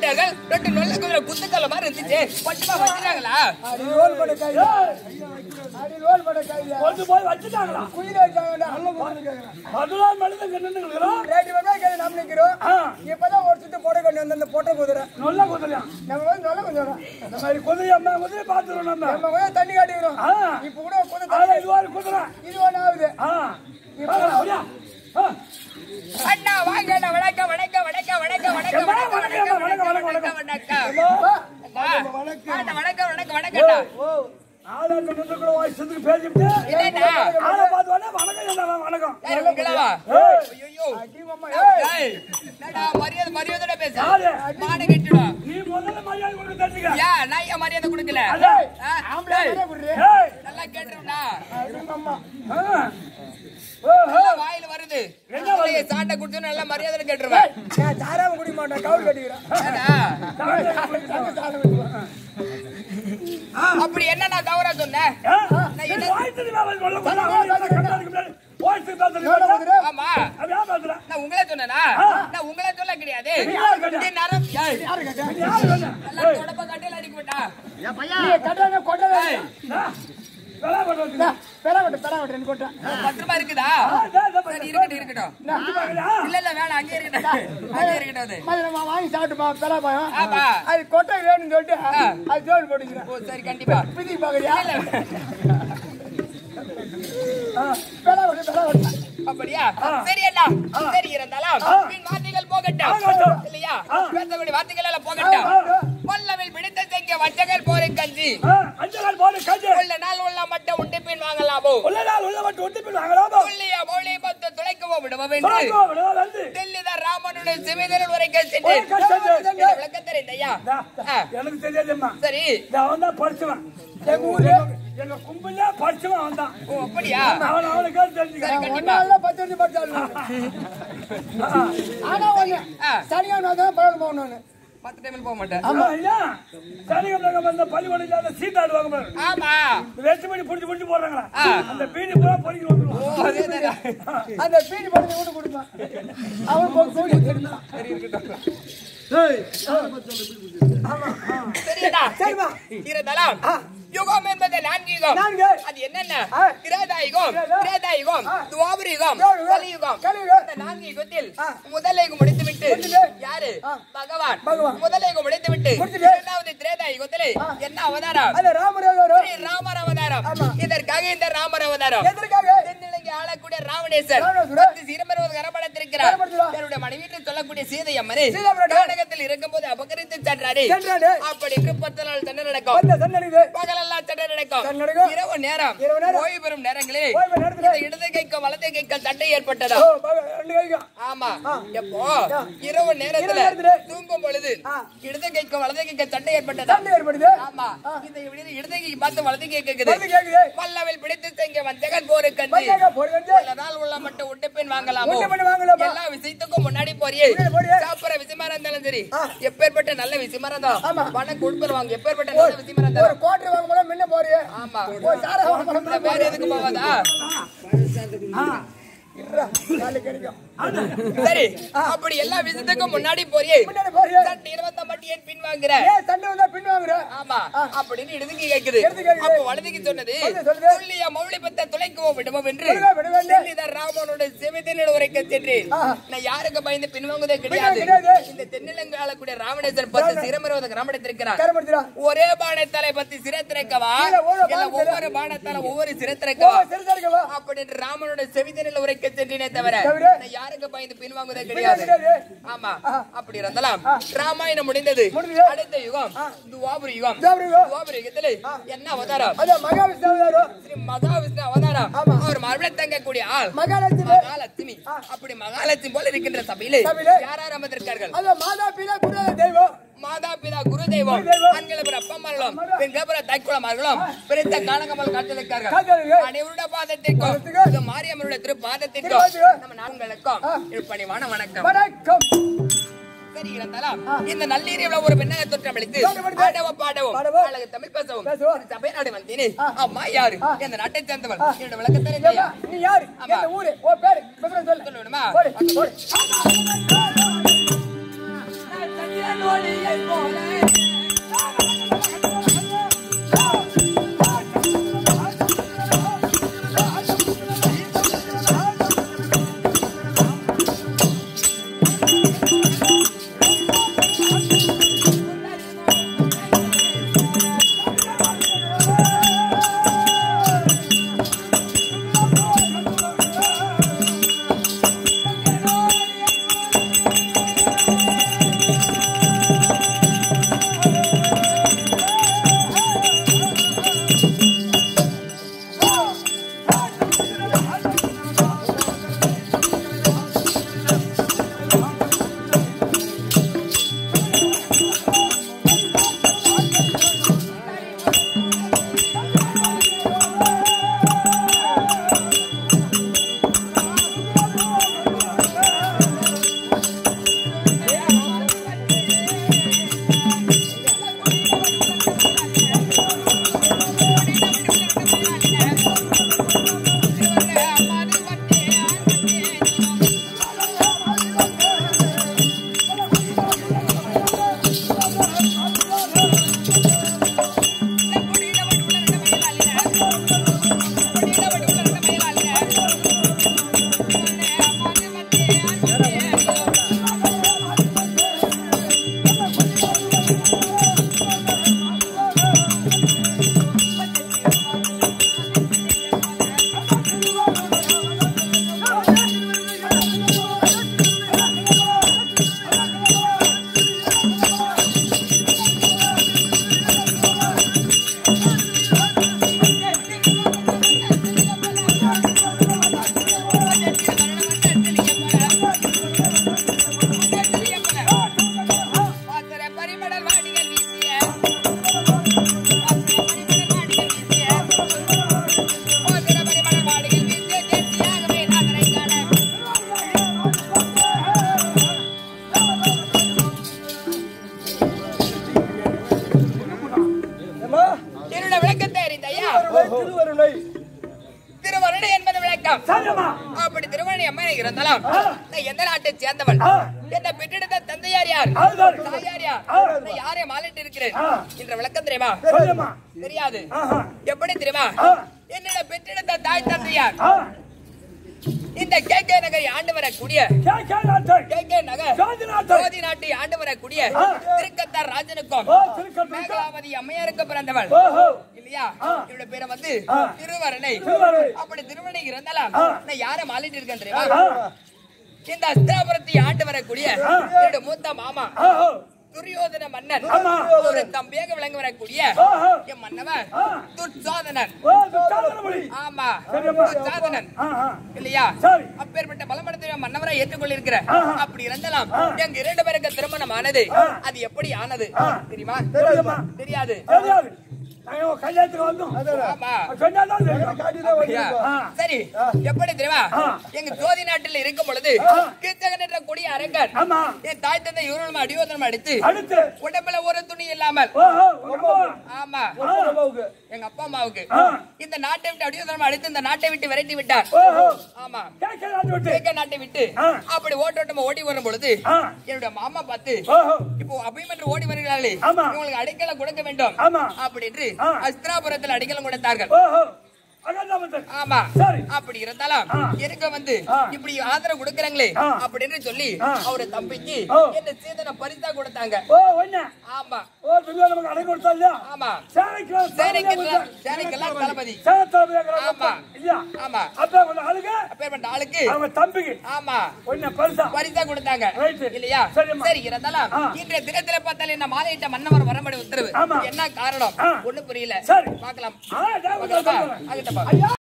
வீரர்கள் ரெண்டு நல்ல குதிரை குத்துக்கல்ல மாதிரி இருந்துச்சு பட்டுமா வச்சிருக்காங்களா அடி ரோல் பண்ண கையில அடி ரோல் பண்ண கையில கொண்டு போய் வச்சுட்டாங்களா குயில வச்சாங்க நல்ல குதிரை கேக்குறேன் பதினாறு மணி நின்றுக்கிறோம் ரேடி வந்தா கை நம்ம நிக்கிறோம் ஆ. இப்பதான் ஒரு சுத்து போட கொண்டு வந்த அந்த பொட்டை குதிரை நல்ல குதிரையா நம்ம வந்து நல்ல குதிரை இந்த மாதிரி குதிரை அம்மா குதிரை பார்த்துருவோம் நம்ம நம்ம கொஞ்சம் தண்ணி காட்டிக்கிறோம் ஆ. இப்ப கூட குதிரை ஆனா இது மாதிரி குதிரை இது ஒண்ணு ஆகுது ஆ பார்க்கலாம், அப்படியா? ஆ. அண்ணா வாங்க அண்ணா வணக்கம் வணக்கம் வணக்கம் வணக்கம் வணக்கம் அம்மா, வணக்கம் வணக்கம், வணக்கம் வணக்கம், வணக்கம் வணக்கம் அப்பா, அண்ணா, வணக்கம் வணக்கம் வணக்கம் அண்ணா ஆளாக்கு நின்றுக்குள்ள வாய்ச்சதுக்கு பேசிட்டு என்னண்ணா ஆளை பார்த்து வந்தா வணக்கம் சொன்னா வணக்கம் யாரு உங்களவா ஏய், ஐயோ அடி மாமா, ஏய். ஏய், என்னடா மரியாதை மரியாதை பேச யாரு? மாடு கட்டிடும் நீ முதல்ல மரியாதை கொடுத்து தெரிஞ்சுக்க ஏன் நான் ஏன் மரியாதை கொடுக்கல அல்ல. ஆ? ஆம்பளை ஏய், தானே குதிரை. ஏய், நல்லா கேட்டுருந்தா அடி மாமா. ஆ. ஓ, ஓ. நல்லா வாயில வருது இல்லையே, சாட்டை குடிச்சு நல்லா மரியாதை கேட்டுருவேன் நான் சாராம குடிக்க மாட்டேன் கவுல் கட்டிக்கிறேன் அப்படி என்ன நான் தவறா சொன்னேன் ஆ? சரி, வாய்ச்சது மேல சொல்ல போனா, அவன் என்ன கண்டாருக்கு முன்னாடி? வாய்ச்சது பேசுறது பார்த்தா? ஆமா அப்படியா பேசுற? நான் உங்களே சொன்னேனா நான் உங்களே சொல்ல கிடையாது நீ யாரு கேட்டா? நீ நரம் ஏய், நீ யாரு சொன்ன? நல்லா தொடப்ப கட்டையில அடிக்க மாட்டா நீ கட்டாத கொட்டவே ஏய், ஆ? வெள்ளை போட்டு வச்சுக்க. பெறா கொட்டு பெறா கொட்டு கொட்டா பத்திரமா இருக்குதா ஆ, இதோ, இதோ பாரு. சரி இருக்கட்டும் இருக்கட்டும் இது பாக்கலையா? இல்ல இல்ல வேணாம் அங்கே இருக்கட்டும் அங்கே இருக்கட்டும் அது மாதிரி நம்ம வாங்கி சாப்பிட்டுமா பெறா பயம் ஆமா அது கொட்டை வேணும்னு சொல்லிட்டு அது ஜோடி போட்டுக்கிறேன் ஓ சரி கண்டிப்பா பிதி பாக்குறியா இல்ல பெறா கொட்டு பெறா கொட்டு அப்படியா சரி அண்ணா சரி இருந்தாலும் பின் வார்த்தைகள் போகட்டும் போகட்டும். இல்லையா பேசக்கூடிய வார்த்தைகள் எல்லாம் போகட்டும் பல்லவில் பிடித்த செங்க வச்சகள் போரை கஞ்சி ஆ, அஞ்சு நாள் போடு, கஞ்சி. உள்ள நாள் உள்ள மட்டும் உண்டு பின் வாங்கலாமோ உள்ள நாள் உள்ள மட்டும் ஒட்டி போய் வாங்கலாமா? சொல்லிய மௌலி பத்து துளைக்கவோ விடுவோம் என்று சொல்லுங்க, விடுதலை வந்து. டெல்லிதான் ராமனுடைய சிவிதரன் வரைக்கும் சென்று ஒரு கஷ்டம் செஞ்சு. இந்த விளக்கம் தெரியுது ஐயா இந்தா, ஆ, எனக்கு தெரியாதும்மா சரி இந்த அவன் தான் படிச்சவன் எங்க ஊரு எங்க கும்பல்ல படிச்சவன் அவன் தான் ஓ அப்படியா அவன் அவனுக்கு தெரிஞ்சுக்க சரி கண்டிப்பா ஒன்னால பத்து வருஷம் படிச்சாலும் ஆனா ஒண்ணு ஆ. சனியா தான் பழம் போகணும் பத்து டைமில் போக மாட்டேன் ஆமா ஐயா சனிக்கிழமை வந்த பள்ளிக்கூடம் இல்லாத சீட்டாடுவாங்க பாரு ஆமா வெச்சு பண்ணி புடிச்சு புடிச்சு போடுறாங்களா ஆ. அந்த பீடி பூரா பொறுக்கி வந்துருவான் ஓ அதேதான் அந்த பீடி படத்தை கூட கொடுப்பான் அவன் போய் கூடி தெரியுமா சரி இருக்கட்டும் சரிடா சரிம்மா. இருந்தாலும் யுகம் என்பது நான்கு யுகம் நான்கு. அது என்னென்ன ஆ. கிரேதாயுகம் கிரேதா. திரேதாயுகம் ஆ. துவாபரயுகம் துவாபரயுகம், கலியுகம் கலியுகம். இந்த நான்கு யுகத்தில் ஆ. முதல் யுகம் முடித்துவிட்டு முடித்துட்டு. யாரு ஆ. பகவான் பகவான். முதல் யுகம் முடித்துவிட்டு முடித்துட்டு. இரண்டாவது திரேதாயுகத்திலே என்ன அவதாரம் அந்த ராமராஜர் ஸ்ரீ ராமர் அவதாரம் ஆமா. இதற்காக இந்த ராமர் அவதாரம் எதற்காக தென்னிலங்கை ஆளக்கூடிய ராவணேசர் ராவணேஸ்வரர். பத்து சிறுமருவது கரப்படைத்திருக்கிறார் கரப்படுத்தினார். என்னுடைய மனைவி என்று சொல்லக்கூடிய சீதை அம்மனை சீதாம்மனை. நாடகத்தில் இருக்கும்போது அபகரித்து சென்றாரே சென்றாரு. அப்படி இங்கு பத்து நாள் தண்டனை நடக்கும் வந்த சன்னடிது பகலெல்லாம் தண்டனை நடக்கும் தண்டனை நடக்கும். இரவு நேரம் இரவு நேரம். ஓய்வு பெறும் நேரங்களில் ஓய்வு நேரத்துல. இந்த இடது கைக்கும் வலது கைக்கும் தட்டை ஏற்பட்டதா ஓ பக- ரெண்டு கைக்கும் ஆமா எப்போ ஆ. இரவு நேரத்துல இரவு நேரத்துல. தூங்கும் பொழுது ஆ. இடது கைக்கும் வலது கைக்கும் தட்டை ஏற்பட்டதா சண்டை ஏற்படுது ஆமா இந்த இடது- இடது கை பார்த்து வலது கை கேக்குது வந்து கேக்குது பல்லவில் பிடித்து செங்க வந்தகன் போரு கண்டு வந்தாங்க போர் வந்து உள்ள நாள் உள்ள மட்டும் உண்டு பெண் வாங்கலாமோ உண்டு பெண் வாங்கலாமா? எல்லா விஷயத்துக்கும் முன்னாடி போறியே முன்னாடி போறியே. சாப்பிடுற விஷயமா இருந்தாலும் சரி ஆ. எப்பேற்பட்ட நல்ல விஷயமா இருந்தா ஆமா. பணம் கொடுப்பல் வாங்க எப்பேற்பட்ட நல்ல விஷயமா இருந்தா ஒரு கோட்டை வாங்க போல முன்ன போறியே ஆமா ஒரு சாரா வாங்க போல முன்ன வேற எதுக்கு போவாதா நாளைக்கு கிடைக்கும் சரி அப்படி எல்லா விஷயத்துக்கும் முன்னாடி போறியே முன்னாடி போறியே சட்டை இருபத்தி மட்டும் ஏன் பின் வாங்குற ஏன் சண்டை வந்தா பின் வாங்குற ஆமா அப்படின்னு இடதுக்கு கேக்குது இடதுக்கு கேக்குது. அப்ப வலதுக்கு சொன்னது வலது சொல்லுது. சொல்லிய மௌலி பத்த துளைக்குவோ விடுமோ என்று விடுவோ விடுவேன். தென்னிதர் ராமனோட சிவத்தினில் உரைக்க சென்றேன் ஆஹா. நான் யாருக்கு பயந்து பின்வாங்குவதே கிடையாது கிடையாது. இந்த தென்னிலங்கு ஆளக்கூடிய ராமணேஸ்வர் பத்து சிரமருவத கிராமத்திருக்கிறார் கரப்படுத்துறா ஒரே பானத்தாலை பத்தி சிரத்திரைக்கவா இல்ல, ஒரு இல்ல பானத்தால- ஒவ்வொரு பானத்தால ஒவ்வொரு ஓ சிரத்திரைக்கவா சரி சரிக்கவா அப்படின்னு ராமனோட செவிதனில் உரைக்க சென்றேனே தவிர தவிர? நான் யாருக்கு பயந்து பின்வாங்குவதே கிடையாது கிடையாது. ஆமா அப்படி இருந்தாலும் ராமாயணம் முடிந்தது முடிந்தது. அடுத்த யுகம் துவாபர யுகம் துவாபர யுகம். துவாபர யுகத்துல என்ன அவதாரம் அந்த மகாவிஷ்ணு அவதாரம் ஸ்ரீ மகாவிஷ்ணு அவதாரம் ஆமா. அவர் மறுபடியும் தங்கக்கூடிய ஆள் மகாலட்சுமி மகாலட்சுமி அப்படி மகாலட்சுமி போல இருக்கின்ற சபையிலே சபையிலே யார் யார் அமர்ந்திருக்கார்கள் அந்த மாதா பிதா குரு தெய்வம் மாதா பிதா குரு தெய்வம் குரு தெய்வம். ஆண்களை பிற அப்பமார்களும் பெண்களை பிற தாய்க்குளமார்களும் பிரித்த காணகமல் காத்திருக்கார்கள் காத்திருக்கார்கள். அனைவருடைய பாதத்திற்கும் பாதத்திற்கும். இது மாரியம்மனுடைய திரு பாதத்திற்கும் திருப்பாதத்திற்கும். நம்ம நாங்களுக்கும் ஆ. இது பணிவான வணக்கம் வணக்கம் சரி இருந்தாலும் இந்த நல்லீரில் ஒரு பெண்ணை தோற்றமளித்து தோற்றமளித்து. ஆடவும் பாடவும் பாடவும். அழகு தமிழ் பேசவும் பேசவும். இந்த சபை நாடு வந்தேனே அம்மா யாரு இந்த நாட்டை சேர்ந்தவள் என்னோட விளக்கத்தை ஏம்மா, தெரியா நீ யாரு ஆமா. எந்த ஊரு ஓ பேரு விவரம் சொல்லு சொல்லணுமா போடு போடு ஒளிய பரிமடல் வாடிகள் வீசிய பாத்திர பரிமடல் வாடிகள் வீசிய தேசியாகவே நாதரை காண ஏம்மா, என்னோட விளக்கத்தை அறிந்தையா திருவருணை, திருவருணை. திருவருணை என்பது விளக்கம் சரியம்மா அப்படி திருவண்ணி அம்மன் இருந்தாலும் நான் எந்த நாட்டை சேர்ந்தவள் ஆ. என்ன பெற்றெடுத்த தந்தையார் யார் அதுதான். தாயார் யார் ஆ. நான் யாரை மாலிட்டு இருக்கிறேன் ஆ. என்ற விளக்கம் தெரியுமா சரியம்மா தெரியாது ஆஹா. எப்படி தெரியுமா ஆ. என்னோட பெற்றெடுத்த தாய் தந்தையார் ஆ இந்த கே கே நகரை ஆண்டு வரக்கூடிய கே கே நாட்டை கே கே நகர் ஜோதி நாட்டை ஜோதி நாட்டை ஆண்டு வரக்கூடிய ஆ. திருக்கத்தார் ராஜனுக்கும் ஓ திருக்கல் மேகலாவதி அம்மையாருக்கு பிறந்தவள் ஓஹோ இல்லையா ஆ. இவரோட பேரை வந்து ஆ. திருவரணை திருவருணை. அப்படி திருவரணை இருந்தாலும் ஆ. நான் யாரை மாலிட்டு இருக்கேன் தெரியுமா ஆ இந்த அஸ்திராபுரத்தை ஆண்டு வரக்கூடிய ஆ. என்னோட மூத்த மாமா ஓஹோ துரியோதன மன்னன் ஆமா. ஒரு தம்பியாக விளங்க வரக்கூடிய ஓஹோ என் மன்னவன் ஆ. துர்சாதனன் ஓ துச்சாதனமொழி ஆமா சரியம்மா. துர்சாதனன் ஆஹா இல்லையா சரி. அப்பேற்பட்ட பலமடத்தை மன்னவரை ஏற்றுக்கொள்ளிருக்கிற ஆஹா. அப்படி இருந்தாலும் எங்க இரண்டு பேருக்கு திருமணம் ஆனது ஆ. அது எப்படி ஆனது ஆ. தெரியுமா தெரியுமா தெரியாது தெரியாது நாங்க உன் கல்யாணத்துக்கு வந்தோம் ஆமா சொன்னாதான் தெரியும் காட்டிதான் அப்படியா? வந்திருக்கோம். ஆ. சரி எப்படி தெரியுமா ஆ. எங்க ஜோதி நாட்டில் இருக்கும் பொழுது கீர்த்தகன் என்ற கொடிய அரங்கன் ஆமா என் தாய் தந்தை இவர்களும் அடியோதனம் அடித்து அடுத்து உடம்புல ஒரு துணி இல்லாமல் ஓஹோ உங்க அம்மா. ஆமா ஒரு அம்மாவுக்கு. எங்க அப்பா அம்மாவுக்கு ஆ. இந்த நாட்டை விட்டு அடியோதனம் அடித்து இந்த நாட்டை விட்டு விரட்டி விட்டார் ஓஹோ ஆமா கே கே நாட்டு விட்டு கிழக்க நாட்டை விட்டு ஆ. அப்படி ஓட்டோட்டமா ஓடி வரும் பொழுது ஆ. என்னுடைய மாமா பார்த்து ஓஹோ இப்போ அபிமன்று ஓடி வருகிறார்களே ஆமா. இவங்களுக்கு அடைக்கலம் கொடுக்க வேண்டும் ஆமா. அப்படின்னு ஆ. அஸ்திராபுரத்தில் அடைக்கலம் கொடுத்தார்கள் ஓஹோ அதான் வந்து ஆமா சரி. அப்படி இருந்தாலும் ஆ. எனக்கு வந்து ஆ. இப்படி ஆதரவு கொடுக்கறாங்களே ஆ. அப்படின்னு சொல்லி ஆ. அவரு தம்பிக்கு ஓ. என்ன சீதனை பரிசா கொடுத்தாங்க ஓ ஒண்ணு ஆமா ஓ துரியோதன நமக்கு அடை கொடுத்தா இல்லையா ஆமா சேனைக்கு சேனைக்கெல்லாம் சேனைக்கெல்லாம் தளபதி சேனை தளபதியா ஆமா. இல்லையா ஆமா அப்ப கொஞ்சம் ஆளுங்க அப்பேற்பட்ட ஆளுக்கு அவங்க தம்பிக்கு ஆமா ஒண்ணு பரிசா பரிசா கொடுத்தாங்க Right. இல்லையா சரிம்மா. சரி இருந்தாலும் ஆ. இன்றைய தினத்துல பார்த்தாலே என்ன மாலையிட்ட மன்னவர் வரம்படி உத்தரவு ஆமா. என்ன காரணம் ஆ. ஒண்ணு புரியல சரி. பார்க்கலாம் ஆ, தேவதை பார்க்கலாமா? சொல்றேன். ஆகட்டும்ப்பா. ஐயா